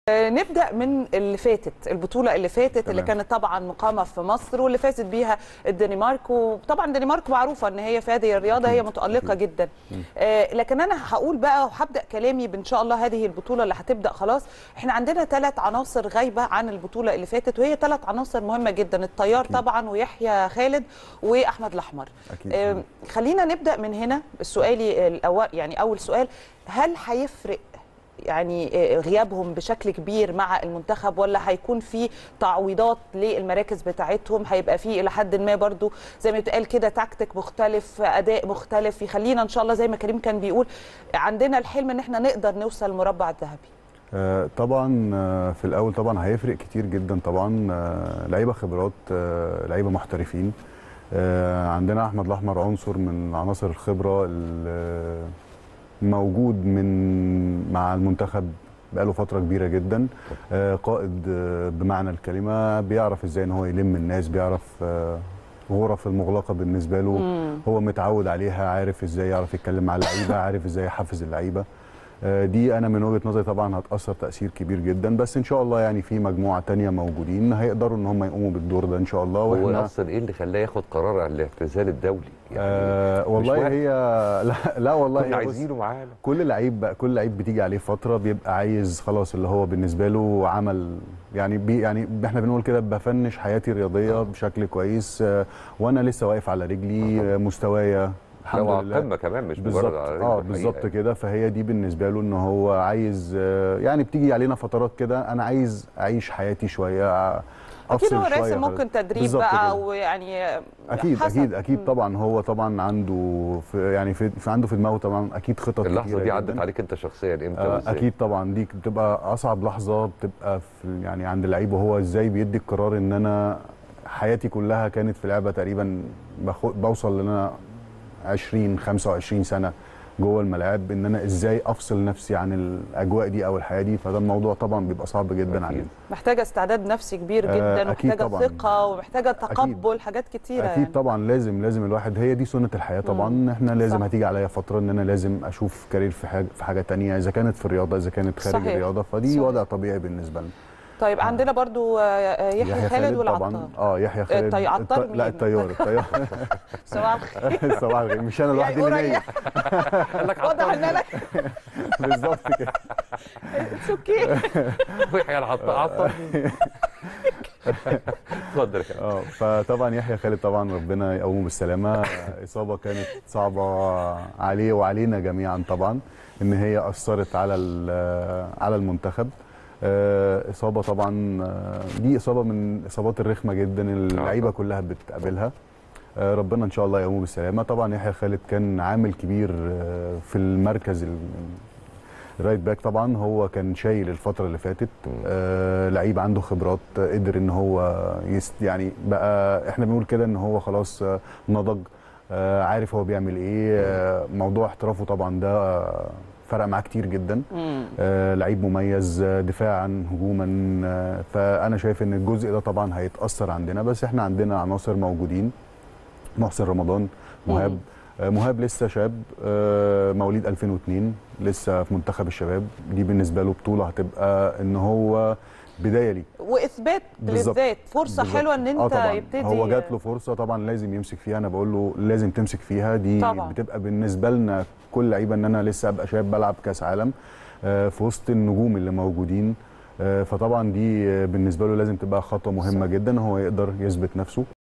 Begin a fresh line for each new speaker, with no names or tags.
نبدا من اللي فاتت البطوله اللي فاتت اللي
تمام.
كانت طبعا مقامه في مصر واللي فازت بيها الدنمارك وطبعا الدنمارك معروفه ان هي في هذه الرياضه هي متالقه جدا آه، لكن انا هقول بقى وهبدا كلامي بان شاء الله هذه البطوله اللي هتبدا خلاص احنا عندنا ثلاث عناصر غايبه عن البطوله اللي فاتت وهي ثلاث عناصر مهمه جدا الطيار طبعا ويحيى خالد واحمد الاحمر
أكيد.
آه، خلينا نبدا من هنا سؤالي الاول يعني اول سؤال هل هيفرق يعني آه، غيابهم بشكل كبير مع المنتخب ولا هيكون في تعويضات للمراكز بتاعتهم هيبقى في الى حد ما برضو زي ما بتقال كده تكتيك مختلف اداء مختلف يخلينا ان شاء الله زي ما كريم كان بيقول عندنا الحلم ان احنا نقدر نوصل المربع الذهبي
آه، طبعا آه، في الاول طبعا هيفرق كتير جدا طبعا آه، لعيبه خبرات آه، لعيبه محترفين آه، عندنا احمد الاحمر عنصر من عناصر الخبره اللي موجود من مع المنتخب بقاله فتره كبيره جدا آه، قائد آه، بمعنى الكلمه بيعرف ازاي ان هو يلم الناس بيعرف آه، غرف المغلقه بالنسبه له هو متعود عليها عارف ازاي يعرف يتكلم مع اللعيبه عارف ازاي يحفز اللعيبه آه، دي انا من وجهه نظري طبعا هتاثر تاثير كبير جدا بس ان شاء الله يعني في مجموعه تانية موجودين هيقدروا ان هم يقوموا بالدور ده ان شاء الله
هو
واحنا
اصلا ايه اللي خلاه ياخد قرار على الاعتزال الدولي
آه والله
واحد.
هي لا, لا والله
كنا
هي بص،
عايزينه معانا
كل لعيب بقى كل لعيب بتيجي عليه فتره بيبقى عايز خلاص اللي هو بالنسبه له عمل يعني بي يعني احنا بنقول كده بفنش حياتي الرياضيه بشكل كويس آه، وانا لسه واقف على رجلي آه، مستوايا الحمد
لو على
لله
القمه كمان مش
بالظبط
مجرد على رجل
اه
الحقيقة
بالظبط
يعني.
كده فهي دي بالنسبه له ان هو عايز آه، يعني بتيجي علينا فترات كده انا عايز اعيش حياتي شويه آه،
اكيد
أفصل
هو
شوية
راسم
خلاص.
ممكن تدريب
بالظبط
بقى
كده.
ويعني
اكيد
حسب.
اكيد اكيد
مم.
طبعا هو طبعا عنده في يعني في, في عنده في دماغه طبعا اكيد خطط
اللحظه
كتيرة
دي عدت
جداً.
عليك انت شخصيا امتى
آه،
وإزاي؟
اكيد طبعا دي بتبقى اصعب لحظه بتبقى في يعني عند اللعيب وهو ازاي بيدي القرار ان انا حياتي كلها كانت في لعبه تقريبا بخو- بوصل ان انا 20 25 سنه جوه الملاعب ان انا ازاي افصل نفسي عن الاجواء دي او الحياه دي فده الموضوع طبعا بيبقى صعب جدا
أكيد.
علينا
محتاجه استعداد نفسي كبير
آه،
جدا
أكيد
ومحتاجه
طبعاً.
ثقه ومحتاجه تقبل حاجات كتيره
اكيد
يعني.
طبعا لازم لازم الواحد هي دي سنه الحياه طبعا
مم.
احنا لازم
صح.
هتيجي عليا فتره ان انا لازم اشوف كارير في حاجه في حاجه تانية اذا كانت في الرياضه اذا كانت خارج
صحيح.
الرياضه فدي
صحيح.
وضع طبيعي بالنسبه لنا
طيب عندنا برضو آه، يحيى خالد والعطار
طبعا اه يحيى خالد
الطي- عطار
الط- لا
مين؟
الطيار الطيار
صباح الخير
صباح الخير مش انا لوحدي اللي نايم
قريب.
قال لك
واضح ان انا
بالظبط كده
اتس اوكي
ويحيى العطار عطار اتفضل يا كابتن.
اه فطبعا يحيى خالد طبعا ربنا يقومه بالسلامه اصابه كانت صعبه عليه وعلينا جميعا طبعا ان هي اثرت على ال- على المنتخب آه، اصابه طبعا آه، دي اصابه من الاصابات الرخمه جدا اللعيبه كلها بتقابلها آه، ربنا ان شاء الله يقومه بالسلامه طبعا يحيى خالد كان عامل كبير آه، في المركز ال- الرايت باك طبعا هو كان شايل الفتره اللي فاتت آه لعيب عنده خبرات آه، قدر ان هو يست يعني بقى احنا بنقول كده ان هو خلاص آه، نضج آه عارف هو بيعمل ايه آه موضوع احترافه طبعا ده آه، فرق معاه كتير جدا آه لعيب مميز آه، دفاعا هجوما آه فانا شايف ان الجزء ده طبعا هيتاثر عندنا بس احنا عندنا عناصر موجودين محسن رمضان مهاب آه، مهاب لسه شاب آه، مواليد 2002 لسه في منتخب الشباب دي بالنسبه له بطوله هتبقى ان هو بدايه ليه
واثبات
بالظبط.
للذات فرصه
بالظبط.
حلوه ان
آه
انت
طبعاً.
يبتدي
هو جات له فرصه طبعا لازم يمسك فيها انا بقول له لازم تمسك فيها دي
طبعاً.
بتبقى بالنسبه لنا كل لعيبه ان انا لسه ابقى شاب بلعب كاس عالم آه، في وسط النجوم اللي موجودين آه، فطبعا دي آه، بالنسبه له لازم تبقى خطوه مهمه جدا هو يقدر يثبت نفسه